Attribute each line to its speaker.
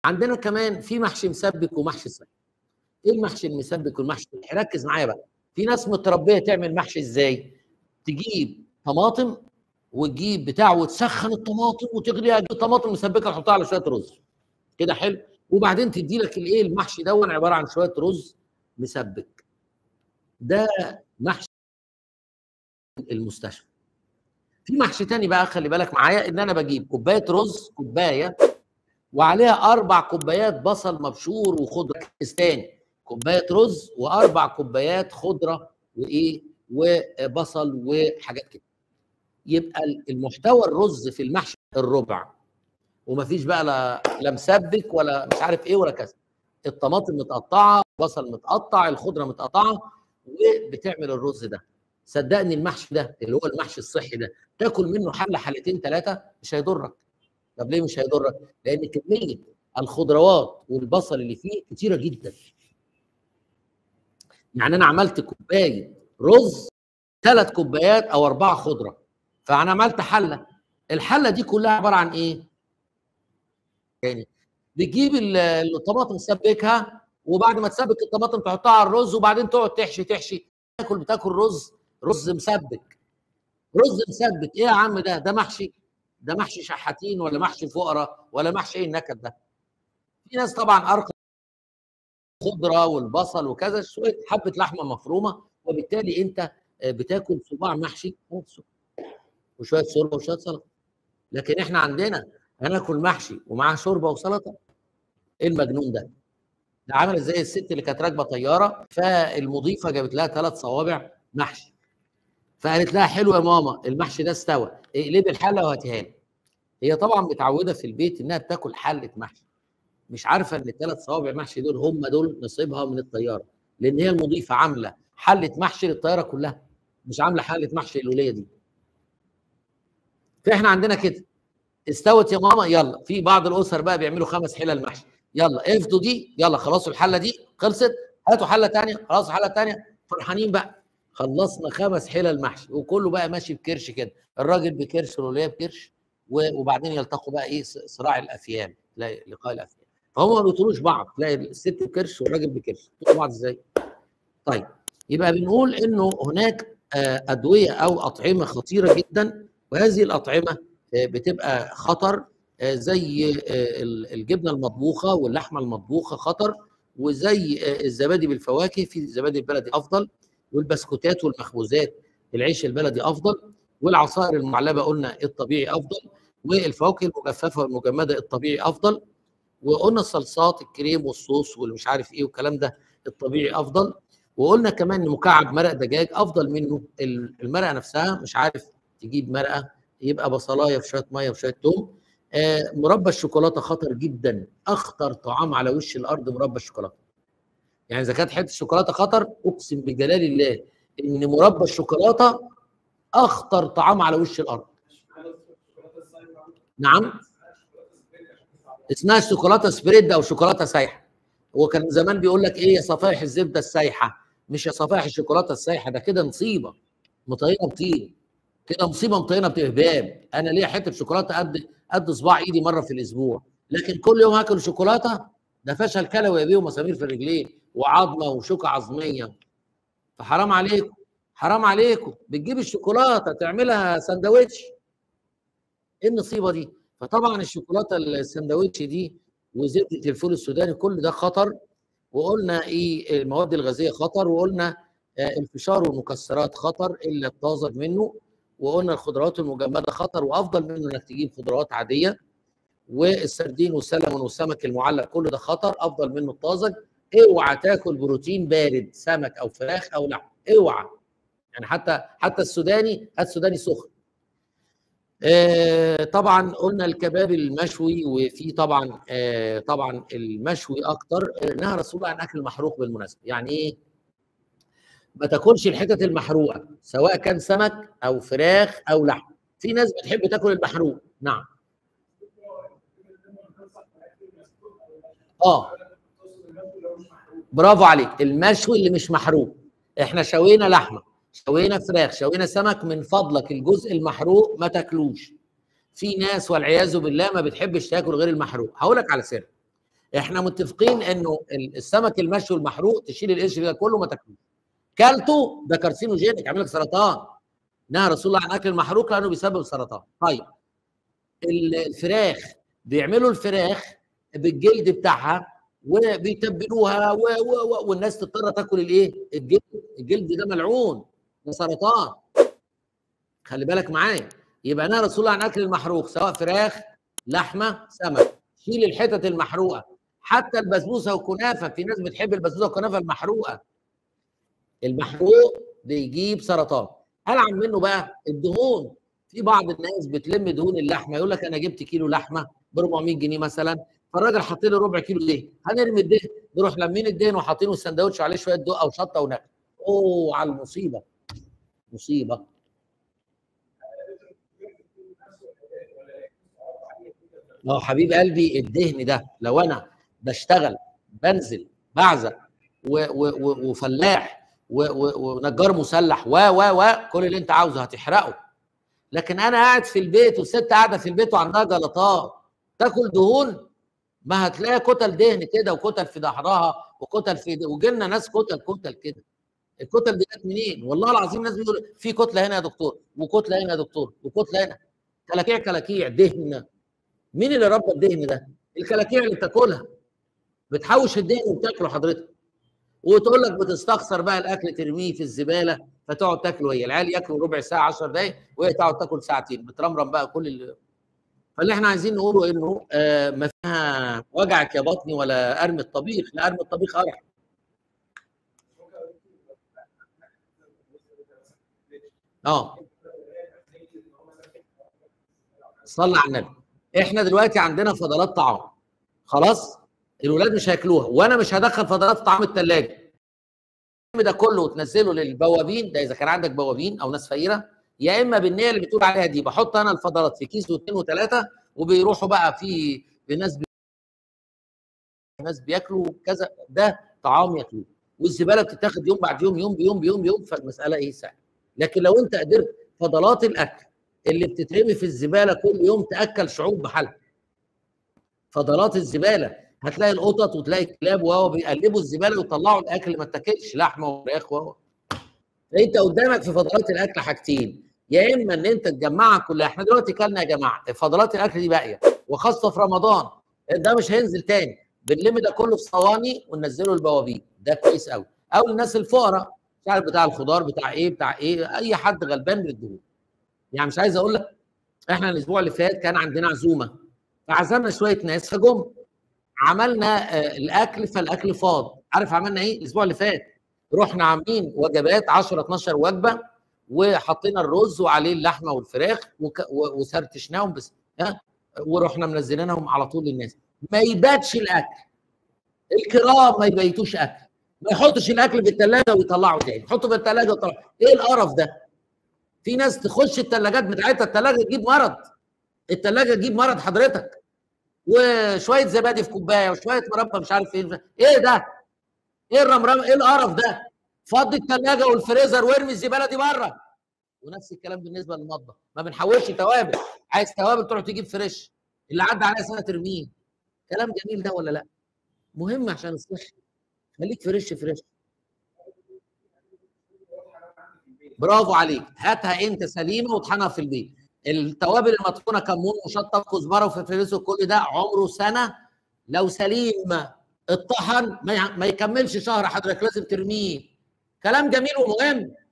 Speaker 1: عندنا كمان في محشي مسبك ومحشي صحي ايه المحشي المسبك والمحشي الصحي ركز معايا بقى في ناس متربيه تعمل محشي ازاي تجيب طماطم وتجيب بتاع وتسخن الطماطم وتغليها تجيب طماطم مسبكه تحطها على شويه رز كده حلو وبعدين تدي لك الايه المحشي دون عباره عن شويه رز مسبك ده محشي المستشفى في محشي تاني بقى خلي بالك معايا ان انا بجيب كوبايه رز كوبايه وعليها اربع كوبايات بصل مبشور وخضره تاني كوبايه رز واربع كوبايات خضره وايه وبصل وحاجات كده يبقى المحتوى الرز في المحشي الربع ومفيش بقى لا لا مسبك ولا مش عارف ايه ولا كذا الطماطم متقطعه البصل متقطع الخضره متقطعه وبتعمل الرز ده صدقني المحشي ده اللي هو المحشي الصحي ده تاكل منه حله حلتين ثلاثه مش هيضرك طب ليه مش هيضرك؟ لان كميه الخضروات والبصل اللي فيه كتيره جدا يعني انا عملت كوبايه رز ثلاث كوبايات او اربعه خضره فانا عملت حله الحله دي كلها عباره عن ايه؟ يعني بتجيب الطماطم تسبكها وبعد ما تسبك الطماطم تحطها على الرز وبعدين تقعد تحشي تحشي تاكل بتاكل رز رز مسبك رز مسبك ايه يا عم ده ده محشي ده محشي شحاتين ولا محشي فقراء ولا محشي ايه النكد ده في ناس طبعا ارقى الخضره والبصل وكذا شويه حبه لحمه مفرومه وبالتالي انت بتاكل صباع محشي وشويه شوربه وشويه سلطه لكن احنا عندنا هناكل محشي ومعاه شوربه وسلطه ايه المجنون ده؟ ده عامل زي الست اللي كانت راكبه طياره فالمضيفه جابت لها ثلاث صوابع محشي فقالت لها حلو يا ماما المحشي ده استوى اقلبي الحله وهاتيها لي هي طبعا متعوده في البيت انها بتاكل حله محشي مش عارفه ان الثلاث صوابع محشي دول هم دول نصيبها من الطياره لان هي المضيفه عامله حله محشي للطياره كلها مش عامله حله محشي الوليه دي فاحنا عندنا كده استوت يا ماما يلا في بعض الاسر بقى بيعملوا خمس حلل محشي يلا افضوا دي يلا خلصوا الحله دي خلصت هاتوا حله ثانيه خلاص حله ثانيه فرحانين بقى خلصنا خمس حلل محشي وكله بقى ماشي بكرش كده الراجل بكرش والوليه بكرش وبعدين يلتقوا بقى ايه صراع الافيام تلاقي لقاء الافيام فهم ما بيطولوش بعض تلاقي الست بكرش والراجل بكرش بيطولوا بعض ازاي؟ طيب يبقى بنقول انه هناك ادويه او اطعمه خطيره جدا وهذه الاطعمه بتبقى خطر زي الجبنه المطبوخه واللحمه المطبوخه خطر وزي الزبادي بالفواكه في الزبادي البلدي افضل والبسكوتات والمخبوزات العيش البلدي افضل والعصائر المعلبه قلنا الطبيعي افضل والفواكه المجففه والمجمده الطبيعي افضل وقلنا الصلصات الكريم والصوص واللي مش عارف ايه والكلام ده الطبيعي افضل وقلنا كمان ان مكعب مرق دجاج افضل منه المرقه نفسها مش عارف تجيب مرقه يبقى بصلايه في شويه ميه وشويه توم آه مربى الشوكولاته خطر جدا اخطر طعام على وش الارض مربى الشوكولاته يعني اذا كانت حته الشوكولاته خطر اقسم بجلال الله ان مربى الشوكولاته اخطر طعام على وش الارض نعم اسمها شوكولاته سبريد او شوكولاته سايحه هو كان زمان بيقول لك ايه يا صفائح الزبده السايحه مش يا صفائح الشوكولاته السايحه ده كده نصيبه مطينه بطين كده مصيبه مطينه بتهباب انا ليا حته شوكولاته قد قد صباع ايدي مره في الاسبوع لكن كل يوم هاكل شوكولاته ده فشل كلوي يا بيه ومسامير في الرجلين وعظمه وشوكه عظميه فحرام عليكم حرام عليكم بتجيب الشوكولاته تعملها سندوتش ايه النصيبه دي فطبعا الشوكولاته السندوتش دي وزبده الفول السوداني كل ده خطر وقلنا ايه المواد الغازيه خطر وقلنا الفشار والمكسرات خطر الا الطازج منه وقلنا الخضروات المجمده خطر وافضل منه انك تجيب خضروات عاديه والسردين والسلمون والسمك المعلق كل ده خطر افضل منه الطازج اوعى تاكل بروتين بارد سمك او فراخ او لحم اوعى يعني حتى حتى السوداني هات سوداني سخن آه طبعا قلنا الكباب المشوي وفي طبعا آه طبعا المشوي اكتر نهى رسول الله عن اكل المحروق بالمناسبه يعني ايه ما تاكلش الحتت المحروقه سواء كان سمك او فراخ او لحم في ناس بتحب تاكل المحروق نعم اه برافو عليك المشوي اللي مش محروق احنا شوينا لحمه شوينا فراخ شوينا سمك من فضلك الجزء المحروق ما تاكلوش في ناس والعياذ بالله ما بتحبش تاكل غير المحروق هقول لك على سر احنا متفقين انه السمك المشوي المحروق تشيل القشر ده كله ما تاكلوش كلته ده كارسينوجينيك يعمل لك سرطان نهى رسول الله عن اكل المحروق لانه بيسبب سرطان طيب الفراخ بيعملوا الفراخ بالجلد بتاعها وبيتبلوها و... و... والناس تضطر تاكل الايه؟ الجلد الجلد ده ملعون ده سرطان خلي بالك معايا يبقى نهى رسول الله عن اكل المحروق سواء فراخ لحمه سمك شيل الحتت المحروقه حتى البسبوسه والكنافه في ناس بتحب البسبوسه والكنافه المحروقه المحروق بيجيب سرطان العب منه بقى الدهون في بعض الناس بتلم دهون اللحمه يقول لك انا جبت كيلو لحمه ب 400 جنيه مثلا فالراجل حاط لي ربع كيلو دهن هنرمي الدهن نروح لمين الدهن وحاطينه السندوتش عليه شويه دقه وشطه ونكهه اوه على المصيبه مصيبه اه حبيب قلبي الدهن ده لو انا بشتغل بنزل بعزق وفلاح ونجار مسلح و و و كل اللي انت عاوزه هتحرقه لكن انا قاعد في البيت والست قاعده في البيت وعندها جلطات تاكل دهون ما هتلاقي كتل دهن كده وكتل في ظهرها وكتل في وجالنا ناس كتل كتل كده الكتل دي جت منين؟ والله العظيم ناس بيقولوا في كتله هنا يا دكتور وكتله هنا يا دكتور وكتله هنا كلاكيع كلاكيع دهن مين اللي ربى الدهن ده؟ الكلاكيع اللي بتاكلها بتحوش الدهن وبتاكله حضرتك وتقول لك بتستخسر بقى الاكل ترميه في الزباله فتقعد تاكله هي العيال ياكلوا ربع ساعه 10 دقائق وهي تقعد تاكل ساعتين بترمرم بقى كل اللي فاللي احنا عايزين نقوله انه آه ما فيها وجعك يا بطني ولا ارمي الطبيخ لا ارمي الطبيخ ارحم اه صلى على النبي احنا دلوقتي عندنا فضلات طعام خلاص الولاد مش هياكلوها وانا مش هدخل فضلات طعام الثلاجه ده كله وتنزله للبوابين ده اذا كان عندك بوابين او ناس فقيره يا اما بالنيه اللي بتقول عليها دي بحط انا الفضلات في كيس واثنين وثلاثه وبيروحوا بقى في ناس بي... ناس بياكلوا كذا ده طعام ياكلوه والزباله بتتاخد يوم بعد يوم يوم بيوم بيوم بيوم فالمساله ايه سهله لكن لو انت قدرت فضلات الاكل اللي بتترمي في الزباله كل يوم تاكل شعوب بحالها فضلات الزباله هتلاقي القطط وتلاقي الكلاب وهو بيقلبوا الزباله ويطلعوا الاكل اللي ما اتاكلش لحمه وفراخ وهو انت قدامك في فضلات الاكل حاجتين يا اما ان انت تجمعها كلها احنا دلوقتي كلنا يا جماعه فضلات الاكل دي باقيه وخاصه في رمضان ده مش هينزل تاني بنلم ده كله في صواني وننزله البوابين ده كويس قوي او الناس الفقراء مش عارف بتاع الخضار بتاع ايه بتاع ايه اي حد غلبان بالدهون يعني مش عايز اقول لك احنا الاسبوع اللي فات كان عندنا عزومه فعزمنا شويه ناس فجم عملنا الاكل فالاكل فاض عارف عملنا ايه الاسبوع اللي فات رحنا عاملين وجبات 10 12 وجبه وحطينا الرز وعليه اللحمه والفراخ وسرتشناهم بس ها ورحنا منزلينهم على طول للناس ما يباتش الاكل الكرام ما يبيتوش اكل ما يحطش الاكل في الثلاجه ويطلعه تاني حطه في الثلاجه ويطلعه ايه القرف ده في ناس تخش الثلاجات بتاعتها الثلاجه تجيب مرض الثلاجه تجيب مرض حضرتك وشويه زبادي في كوبايه وشويه مربى مش عارف ايه ايه ده ايه الرمرم ايه القرف ده فضي الثلاجه والفريزر وارمي الزباله دي بره ونفس الكلام بالنسبه للمطبخ ما بنحولش توابل عايز توابل تروح تجيب فريش اللي عدى عليها سنه ترميه كلام جميل ده ولا لا مهم عشان الصحه خليك فريش فريش برافو عليك هاتها انت سليمه واطحنها في البيت التوابل المطحونه كمون وشطه وكزبره وفلفل وكل ده عمره سنه لو سليم اتطحن ما يكملش شهر حضرتك لازم ترميه كلام جميل ومهم